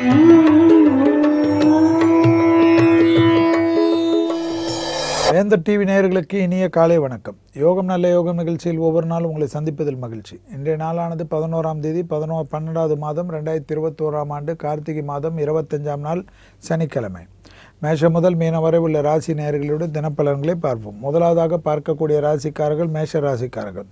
வேந்தர் டிவி நேயர்களுக்கு இனிய காலை வணக்கம் யோகம் நல்ல யோகம் நிகழ்ச்சியில் ஒவ்வொரு நாளும் உங்களை சந்திப்பதில் மகிழ்ச்சி இன்றைய நாளானது பதினோராம் தேதி பதினோ பன்னெண்டாவது மாதம் ரெண்டாயிரத்தி இருபத்தோராம் ஆண்டு கார்த்திகை மாதம் இருபத்தஞ்சாம் நாள் சனிக்கிழமை மேஷம் முதல் மீனம் வரை உள்ள ராசி நேயர்களுடன் தினப்பலன்களை பார்ப்போம் முதலாவதாக பார்க்கக்கூடிய ராசிக்காரர்கள் மேஷ ராசிக்காரர்கள்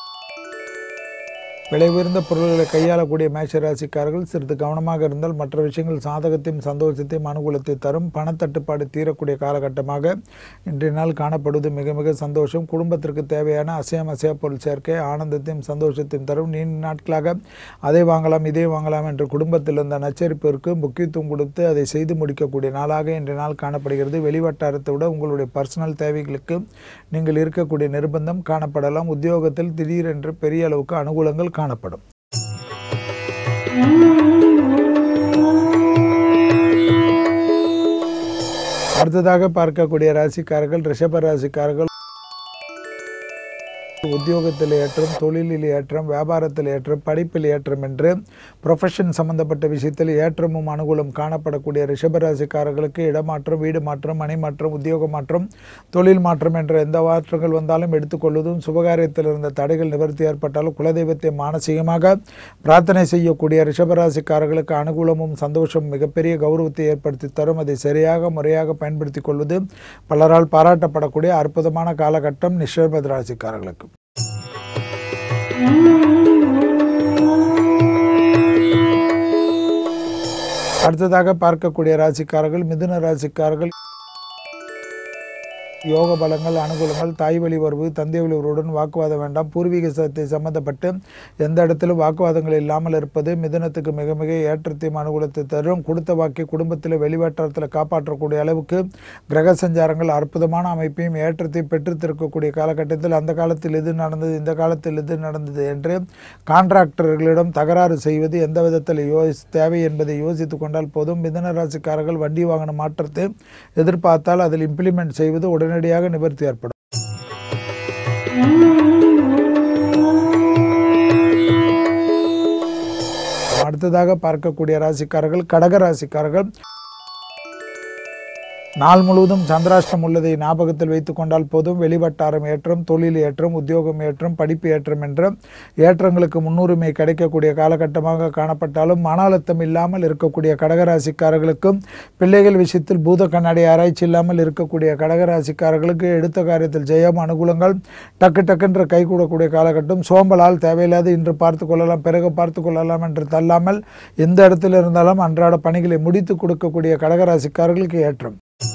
விலை உயர்ந்த பொருள்களை கையாளக்கூடிய மேஷ ராசிக்காரர்கள் சிறிது கவனமாக இருந்தால் மற்ற விஷயங்கள் சாதகத்தையும் சந்தோஷத்தையும் அனுகூலத்தை தரும் பணத்தட்டுப்பாடு தீரக்கூடிய காலகட்டமாக இன்றைய நாள் காணப்படுவது மிக மிக சந்தோஷம் குடும்பத்திற்கு தேவையான அசையம் அசையா பொருள் சேர்க்கை ஆனந்தத்தையும் சந்தோஷத்தையும் தரும் நீண்ட நாட்களாக அதை வாங்கலாம் இதை வாங்கலாம் என்று குடும்பத்தில் இருந்த நச்சரிப்பிற்கு முக்கியத்துவம் கொடுத்து அதை செய்து முடிக்கக்கூடிய நாளாக இன்றைய நாள் காணப்படுகிறது வெளிவட்டாரத்தை விட உங்களுடைய பர்சனல் தேவைகளுக்கு நீங்கள் இருக்கக்கூடிய நிர்பந்தம் காணப்படலாம் உத்தியோகத்தில் திடீரென்று பெரிய அளவுக்கு அனுகூலங்கள் காணப்படும் அடுத்ததாக பார்க்கக்கூடிய ராசிக்காரர்கள் ரிஷப ராசிக்காரர்கள் உத்தியோகத்தில் ஏற்றம் தொழிலில் ஏற்றம் வியாபாரத்தில் ஏற்றம் படிப்பில் ஏற்றம் என்று ப்ரொஃபஷன் சம்பந்தப்பட்ட விஷயத்தில் ஏற்றமும் அனுகூலம் காணப்படக்கூடிய ரிஷபராசிக்காரர்களுக்கு இடமாற்றம் வீடு மாற்றம் மனை மாற்றம் உத்தியோக மாற்றம் தொழில் மாற்றம் என்ற எந்த மாற்றங்கள் வந்தாலும் எடுத்துக்கொள்வதும் சுபகாரியத்தில் இருந்த தடைகள் நிவர்த்தி ஏற்பட்டாலும் குலதெய்வத்தை மானசீகமாக பிரார்த்தனை செய்யக்கூடிய ரிஷபராசிக்காரர்களுக்கு அனுகூலமும் சந்தோஷம் மிகப்பெரிய கௌரவத்தை ஏற்படுத்தி தரும் அதை சரியாக முறையாக பயன்படுத்திக் கொள்வது பலரால் பாராட்டப்படக்கூடிய அற்புதமான காலகட்டம் நிஷபத் ராசிக்காரர்களுக்கு அடுத்ததாக பார்க்கக்கூடிய ராசிக்காரர்கள் மிதுன ராசிக்காரர்கள் யோக பலங்கள் அனுகூலங்கள் தாய் வழி உறவு தந்தை வழி உறவுடன் வாக்குவாதம் வேண்டாம் பூர்வீக சத்தை சம்பந்தப்பட்டு எந்த இடத்திலும் வாக்குவாதங்கள் இல்லாமல் இருப்பது மிதுனத்துக்கு மிக மிக ஏற்றத்தையும் அனுகூலத்தை தரும் கொடுத்த வாக்கை குடும்பத்தில் வெளிவட்டாரத்தில் காப்பாற்றக்கூடிய அளவுக்கு கிரக சஞ்சாரங்கள் அற்புதமான அமைப்பையும் ஏற்றத்தையும் பெற்றுத்திருக்கக்கூடிய காலகட்டத்தில் அந்த காலத்தில் இது நடந்தது இந்த காலத்தில் இது நடந்தது என்று கான்ட்ராக்டர்களிடம் தகராறு செய்வது எந்த விதத்தில் யோசி தேவை என்பதை யோசித்து கொண்டால் போதும் மிதுன ராசிக்காரர்கள் வண்டி வாகன மாற்றத்தை எதிர்பார்த்தால் அதில் இம்ப்ளிமெண்ட் செய்வது உடனடியாக நிவர்த்தி ஏற்படும் அடுத்ததாக பார்க்கக்கூடிய ராசிக்காரர்கள் கடக ராசிக்காரர்கள் நாள் முழுவதும் சந்திராஷ்டம் உள்ளதை ஞாபகத்தில் வைத்துக் கொண்டால் போதும் வெளிவட்டாரம் ஏற்றம் தொழில் ஏற்றம் உத்தியோகம் ஏற்றம் படிப்பு ஏற்றம் என்ற ஏற்றங்களுக்கு முன்னுரிமை கிடைக்கக்கூடிய காலகட்டமாக காணப்பட்டாலும் மன அழுத்தம் இல்லாமல் இருக்கக்கூடிய கடகராசிக்காரர்களுக்கும் பிள்ளைகள் விஷயத்தில் பூத கண்ணாடி ஆராய்ச்சி இல்லாமல் இருக்கக்கூடிய கடகராசிக்காரர்களுக்கு எடுத்த காரியத்தில் ஜெயம் அனுகூலங்கள் டக்கு டக்குன்ற கைகூடக்கூடிய காலகட்டம் சோம்பலால் தேவையில்லாது இன்று பார்த்து கொள்ளலாம் பிறகு பார்த்து கொள்ளலாம் என்று தள்ளாமல் எந்த இடத்துல இருந்தாலும் அன்றாட பணிகளை முடித்து கொடுக்கக்கூடிய கடகராசிக்காரர்களுக்கு ஏற்றம்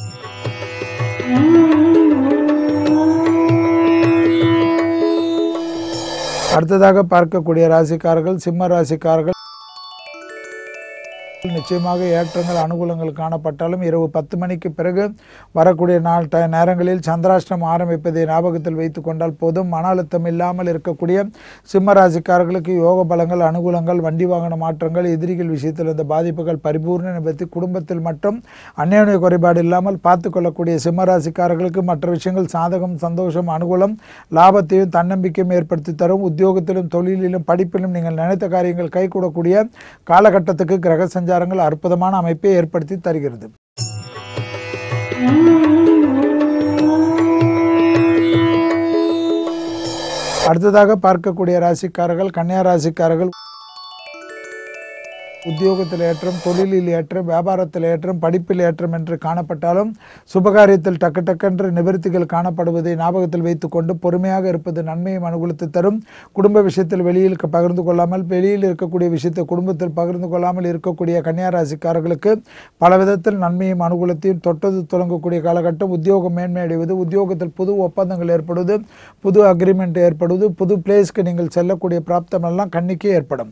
அடுத்ததாக பார்க்கக்கூடிய ராசிக்காரர்கள் சிம்ம ராசிக்காரர்கள் நிச்சயமாக ஏற்றங்கள் அனுகூலங்கள் காணப்பட்டாலும் இரவு பத்து மணிக்கு பிறகு வரக்கூடிய நாள் ட நேரங்களில் சந்திராஷ்டிரம் ஆரம்பிப்பதை ஞாபகத்தில் வைத்து கொண்டால் போதும் மன அழுத்தம் இல்லாமல் இருக்கக்கூடிய சிம்ம ராசிக்காரர்களுக்கு யோக பலங்கள் அனுகூலங்கள் வண்டி வாகன மாற்றங்கள் எதிரிகள் விஷயத்தில் இந்த பாதிப்புகள் பரிபூர்ண நிபத்தி குடும்பத்தில் மட்டும் அந்யோன்ய குறைபாடு இல்லாமல் பார்த்து கொள்ளக்கூடிய சிம்ம ராசிக்காரர்களுக்கு மற்ற விஷயங்கள் சாதகம் சந்தோஷம் அனுகூலம் லாபத்தையும் தன்னம்பிக்கையும் ஏற்படுத்தி தரும் உத்தியோகத்திலும் தொழிலிலும் படிப்பிலும் நீங்கள் நினைத்த காரியங்கள் கைகூடக்கூடிய காலகட்டத்துக்கு கிரக சஞ்சாரங்கள் அற்புதமான அமைப்பை ஏற்படுத்தி தருகிறது அடுத்ததாக பார்க்கக்கூடிய ராசிக்காரர்கள் கன்னியா ராசிக்காரர்கள் உத்தியோகத்தில் ஏற்றம் தொழிலில் ஏற்றம் வியாபாரத்தில் ஏற்றம் படிப்பில் ஏற்றம் என்று காணப்பட்டாலும் சுபகாரியத்தில் டக்கு டக்கென்று நிவர்த்திகள் காணப்படுவதை ஞாபகத்தில் வைத்துக்கொண்டு பொறுமையாக இருப்பது நன்மையும் அனுகூலத்தை தரும் குடும்ப விஷயத்தில் வெளியில் க- பகிர்ந்து கொள்ளாமல் வெளியில் இருக்கக்கூடிய விஷயத்தை குடும்பத்தில் பகிர்ந்து கொள்ளாமல் இருக்கக்கூடிய கன்னியா ராசிக்காரர்களுக்கு பல விதத்தில் நன்மையும் அனுகூலத்தையும் தொட்டது தொடங்கக்கூடிய காலகட்டம் உத்தியோகம் மேன்மை அடைவது உத்தியோகத்தில் புது ஒப்பந்தங்கள் ஏற்படுவது புது அக்ரிமெண்ட் ஏற்படுவது புது பிளேஸ்க்கு நீங்கள் செல்லக்கூடிய பிராப்தம் எல்லாம் கண்ணிக்கு ஏற்படும்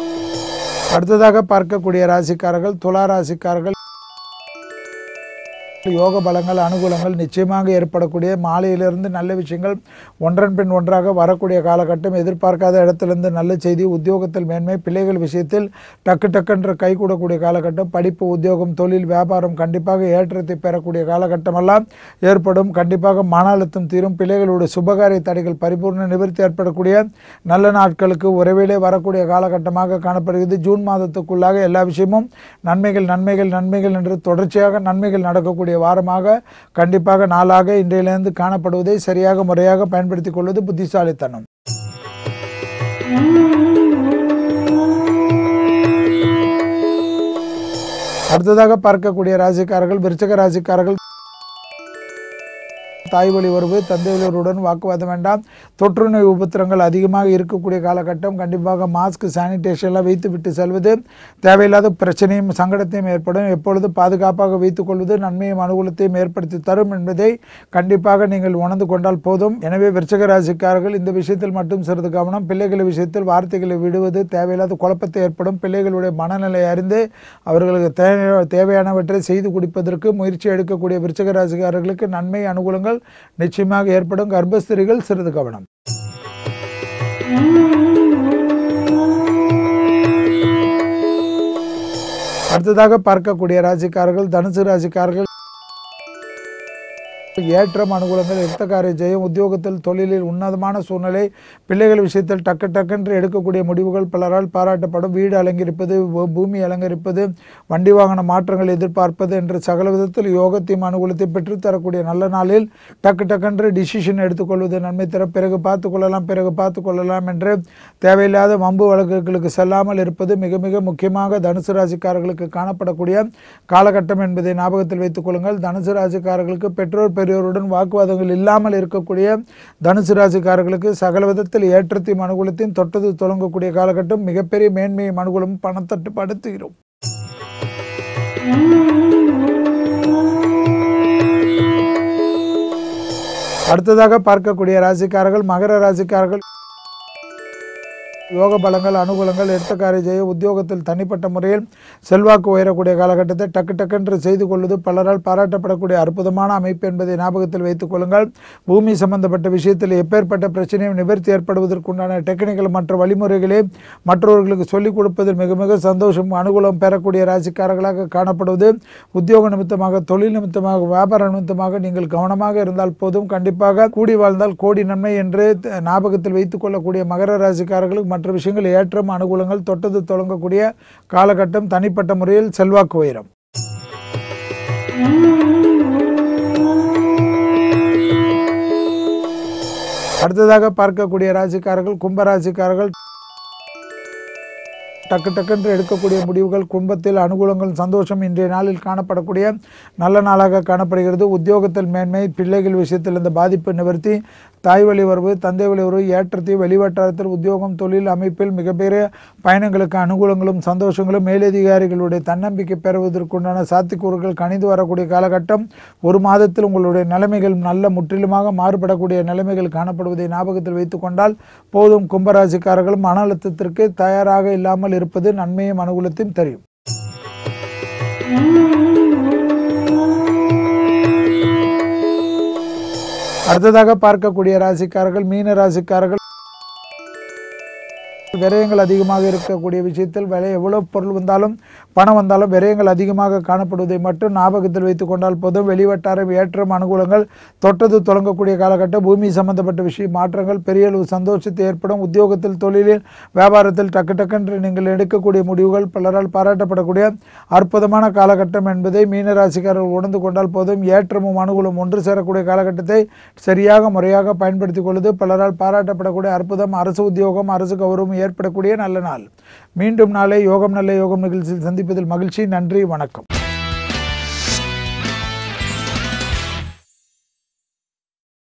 அடுத்ததாக பார்க்கக்கூடிய ராசிக்காரர்கள் துலா ராசிக்காரர்கள் யோக பலங்கள் அனுகூலங்கள் நிச்சயமாக ஏற்படக்கூடிய மாலையிலிருந்து நல்ல விஷயங்கள் ஒன்றன் பின் ஒன்றாக வரக்கூடிய காலகட்டம் எதிர்பார்க்காத இடத்திலிருந்து நல்ல செய்தி உத்தியோகத்தில் மேன்மை பிள்ளைகள் விஷயத்தில் டக்கு டக்குன்ற கைகூடக்கூடிய காலகட்டம் படிப்பு உத்தியோகம் தொழில் வியாபாரம் கண்டிப்பாக ஏற்றத்தை பெறக்கூடிய காலகட்டமெல்லாம் ஏற்படும் கண்டிப்பாக மன அழுத்தம் தீரும் பிள்ளைகளுடைய சுபகாரிய தடைகள் பரிபூர்ண நிவர்த்தி ஏற்படக்கூடிய நல்ல நாட்களுக்கு உறவிலே வரக்கூடிய காலகட்டமாக காணப்படுகிறது ஜூன் மாதத்துக்குள்ளாக எல்லா விஷயமும் நன்மைகள் நன்மைகள் நன்மைகள் என்று தொடர்ச்சியாக நன்மைகள் நடக்கக்கூடிய வாரமாக கண்டிப்பாக நாளாக இன்றையிலிருந்து காணப்படுவதை சரியாக முறையாக பயன்படுத்திக் கொள்வது புத்திசாலித்தனம் அடுத்ததாக பார்க்கக்கூடிய ராசிக்காரர்கள் விருச்சக ராசிக்காரர்கள் தாய் வழி உறவு தந்தை வழியுடன் வாக்குவாதம் வேண்டாம் தொற்று நோய் உபத்திரங்கள் அதிகமாக இருக்கக்கூடிய காலகட்டம் கண்டிப்பாக மாஸ்க் சானிடேஷன்லாம் வைத்து விட்டு செல்வது தேவையில்லாத பிரச்சனையும் சங்கடத்தையும் ஏற்படும் எப்பொழுது பாதுகாப்பாக வைத்துக் கொள்வது நன்மையும் அனுகூலத்தையும் ஏற்படுத்தி தரும் என்பதை கண்டிப்பாக நீங்கள் உணர்ந்து கொண்டால் போதும் எனவே விருச்சக ராசிக்காரர்கள் இந்த விஷயத்தில் மட்டும் சிறிது கவனம் பிள்ளைகள் விஷயத்தில் வார்த்தைகளை விடுவது தேவையில்லாத குழப்பத்தை ஏற்படும் பிள்ளைகளுடைய மனநிலை அறிந்து அவர்களுக்கு தேவை தேவையானவற்றை செய்து கொடுப்பதற்கு முயற்சி எடுக்கக்கூடிய விருச்சக ராசிக்காரர்களுக்கு நன்மை அனுகூலங்கள் நிச்சயமாக ஏற்படும் கர்ப்பஸ்திரிகள் சிறிது கவனம் அடுத்ததாக பார்க்கக்கூடிய ராசிக்காரர்கள் தனுசு ராசிக்காரர்கள் ஏற்றம் அனுகூலங்கள் இரத்தக்காரிய ஜெயம் உத்தியோகத்தில் தொழிலில் உன்னதமான சூழ்நிலை பிள்ளைகள் விஷயத்தில் டக்கு டக்கென்று எடுக்கக்கூடிய முடிவுகள் பலரால் பாராட்டப்படும் வீடு அலங்கரிப்பது பூ- பூமி அலங்கரிப்பது வண்டி வாகன மாற்றங்கள் எதிர்பார்ப்பது என்று சகல விதத்தில் யோகத்தையும் அனுகூலத்தை பெற்றுத்தரக்கூடிய நல்ல நாளில் டக்கு டக்கென்று டிசிஷன் எடுத்துக்கொள்வது நன்மை தர பிறகு பார்த்து கொள்ளலாம் பிறகு பார்த்து கொள்ளலாம் என்று தேவையில்லாத வம்பு வழக்குகளுக்கு செல்லாமல் இருப்பது மிக மிக முக்கியமாக தனுசு ராசிக்காரர்களுக்கு காணப்படக்கூடிய காலகட்டம் என்பதை ஞாபகத்தில் வைத்துக் கொள்ளுங்கள் தனுசு ராசிக்காரர்களுக்கு பெற்றோர் பெரியோருடன் வாக்குவாதங்கள் இல்லாமல் இருக்கக்கூடிய தனுசு ராசிக்காரர்களுக்கு சகல விதத்தில் ஏற்றத்தையும் அனுகூலத்தையும் தொட்டது தொடங்கக்கூடிய காலகட்டம் மிகப்பெரிய மேன்மையும் அனுகூலமும் பணத்தட்டுப்பாடு தீரும் அடுத்ததாக பார்க்கக்கூடிய ராசிக்காரர்கள் மகர ராசிக்காரர்கள் யோக பலங்கள் அனுகூலங்கள் எடுத்தக்காரிய ஜெய உத்தியோகத்தில் தனிப்பட்ட முறையில் செல்வாக்கு உயரக்கூடிய காலகட்டத்தை டக்கு டக்கென்று செய்து கொள்வது பலரால் பாராட்டப்படக்கூடிய அற்புதமான அமைப்பு என்பதை ஞாபகத்தில் வைத்துக் கொள்ளுங்கள் பூமி சம்பந்தப்பட்ட விஷயத்தில் எப்பேற்பட்ட பிரச்சனையும் நிவர்த்தி ஏற்படுவதற்குண்டான டெக்னிக்கல் மற்ற வழிமுறைகளை மற்றவர்களுக்கு சொல்லிக் கொடுப்பதில் மிக மிக சந்தோஷம் அனுகூலம் பெறக்கூடிய ராசிக்காரர்களாக காணப்படுவது உத்தியோக நிமித்தமாக தொழில் நிமித்தமாக வியாபார நிமித்தமாக நீங்கள் கவனமாக இருந்தால் போதும் கண்டிப்பாக கூடி வாழ்ந்தால் கோடி நன்மை என்று த- ஞாபகத்தில் வைத்துக் கொள்ளக்கூடிய மகர ராசிக்காரர்களுக்கு மற்ற விஷயங்கள் ஏற்றம் அனுகூலங்கள் தொட்டது தொடங்கக்கூடிய காலகட்டம் தனிப்பட்ட முறையில் செல்வாக்கு உயரம் அடுத்ததாக பார்க்கக்கூடிய ராசிக்காரர்கள் கும்ப ராசிக்காரர்கள் டக்கு டக்குன்று எடுக்கக்கூடிய முடிவுகள் குடும்பத்தில் அனுகூலங்கள் சந்தோஷம் இன்றைய நாளில் காணப்படக்கூடிய நல்ல நாளாக காணப்படுகிறது உத்தியோகத்தில் மேன்மை பிள்ளைகள் விஷயத்தில் இந்த பாதிப்பு நிவர்த்தி தாய் வழி உறவு தந்தை வழி உறவு ஏற்றத்தை வெளிவட்டாரத்தில் உத்தியோகம் தொழில் அமைப்பில் மிகப்பெரிய பயணங்களுக்கு அனுகூலங்களும் சந்தோஷங்களும் மேலதிகாரிகளுடைய தன்னம்பிக்கை பெறுவதற்குண்டான சாத்தியக்கூறுகள் கணிந்து வரக்கூடிய காலகட்டம் ஒரு மாதத்தில் உங்களுடைய நிலைமைகள் நல்ல முற்றிலுமாக மாறுபடக்கூடிய நிலைமைகள் காணப்படுவதை ஞாபகத்தில் வைத்துக் கொண்டால் போதும் கும்பராசிக்காரர்கள் மன அழுத்தத்திற்கு தயாராக இல்லாமல் இருப்பது நன்மையும் அனுகூலத்தையும் தெரியும் அடுத்ததாக பார்க்கக்கூடிய ராசிக்காரர்கள் மீன ராசிக்காரர்கள் விரயங்கள் அதிகமாக இருக்கக்கூடிய விஷயத்தில் விலை எவ்வளவு பொருள் வந்தாலும் பணம் வந்தாலும் விரயங்கள் அதிகமாக காணப்படுவதை மட்டும் ஞாபகத்தில் வைத்துக் கொண்டால் போதும் வெளிவட்டாரம் ஏற்றம் அனுகூலங்கள் தொட்டது தொடங்கக்கூடிய காலகட்டம் பூமி சம்பந்தப்பட்ட விஷய மாற்றங்கள் பெரிய அளவு சந்தோஷத்தை ஏற்படும் உத்தியோகத்தில் தொழிலில் வியாபாரத்தில் டக்கு டக்கென்று நீங்கள் எடுக்கக்கூடிய முடிவுகள் பலரால் பாராட்டப்படக்கூடிய அற்புதமான காலகட்டம் என்பதை மீனராசிக்காரர்கள் உணர்ந்து கொண்டால் போதும் ஏற்றமும் அனுகூலம் ஒன்று சேரக்கூடிய காலகட்டத்தை சரியாக முறையாக பயன்படுத்திக் கொள்வது பலரால் பாராட்டப்படக்கூடிய அற்புதம் அரசு உத்தியோகம் அரசு கௌரவம் ஏற்படக்கூடிய நல்ல நாள் மீண்டும் நாளை யோகம் நல்ல யோகம் நிகழ்ச்சியில் சந்திப்பதில் மகிழ்ச்சி நன்றி வணக்கம்